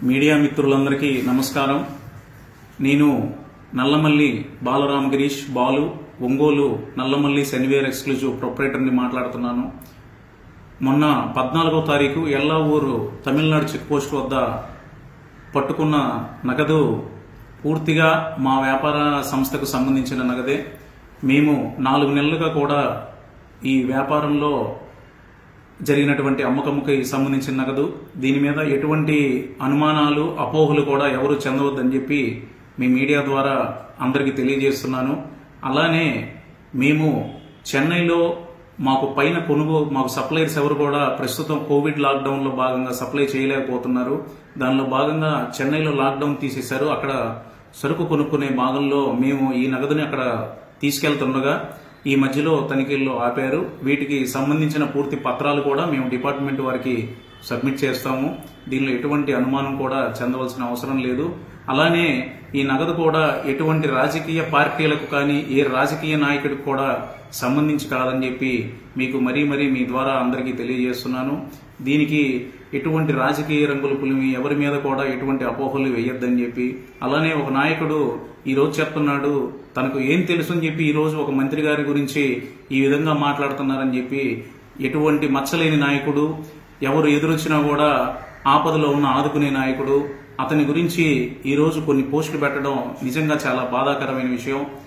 media మిత్రులందరికీ నమస్కారం నేను నల్లమల్లి బాలరామగిరీష్ బాలు ఒంగోలు నల్లమల్లి శనివేర్ ఎక్స్క్లూజివ్ ప్రొపరేటర్ని మాట్లాడుతున్నాను మొన్న పద్నాలుగో తారీఖు ఎల్లావూరు తమిళనాడు చెక్ పోస్ట్ వద్ద పట్టుకున్న నగదు పూర్తిగా మా వ్యాపార సంస్థకు సంబంధించిన నగదే మేము నాలుగు నెలలుగా కూడా ఈ వ్యాపారంలో జరిగినటువంటి అమ్మకముకి సంబంధించిన నగదు దీని మీద ఎటువంటి అనుమానాలు అపోహలు కూడా ఎవరు చెందవద్దని చెప్పి మీ మీడియా ద్వారా అందరికీ తెలియజేస్తున్నాను అలానే మేము చెన్నైలో మాకు పైన కొనుగోలు మాకు సప్లైర్స్ ఎవరు కూడా ప్రస్తుతం కోవిడ్ లాక్డౌన్ లో భాగంగా సప్లై చేయలేకపోతున్నారు దానిలో భాగంగా చెన్నైలో లాక్డౌన్ తీసేశారు అక్కడ సరుకు కొనుక్కునే భాగంలో మేము ఈ నగదుని అక్కడ తీసుకెళ్తుండగా ఈ మధ్యలో తనిఖీల్లో ఆపారు వీటికి సంబంధించిన పూర్తి పత్రాలు కూడా మేము డిపార్ట్మెంట్ వారికి సబ్మిట్ చేస్తాము దీనిలో ఎటువంటి అనుమానం కూడా చెందవలసిన అవసరం లేదు అలానే ఈ నగదు కూడా ఎటువంటి రాజకీయ పార్టీలకు కానీ ఏ రాజకీయ నాయకుడికి కూడా సంబంధించి కాదని చెప్పి మీకు మరీ మరీ మీ ద్వారా అందరికీ తెలియజేస్తున్నాను దీనికి ఎటువంటి రాజకీయ రంగులు పులిమి ఎవరి మీద కూడా ఎటువంటి అపోహలు వేయొద్దని చెప్పి అలానే ఒక నాయకుడు ఈ రోజు చెప్తున్నాడు తనకు ఏం తెలుసు అని చెప్పి ఈ రోజు ఒక మంత్రి గారి గురించి ఈ విధంగా మాట్లాడుతున్నారని చెప్పి ఎటువంటి మచ్చలేని నాయకుడు ఎవరు ఎదురొచ్చినా కూడా ఆపదలో ఉన్న ఆదుకునే నాయకుడు అతని గురించి ఈ రోజు కొన్ని పోస్టులు పెట్టడం నిజంగా చాలా బాధాకరమైన విషయం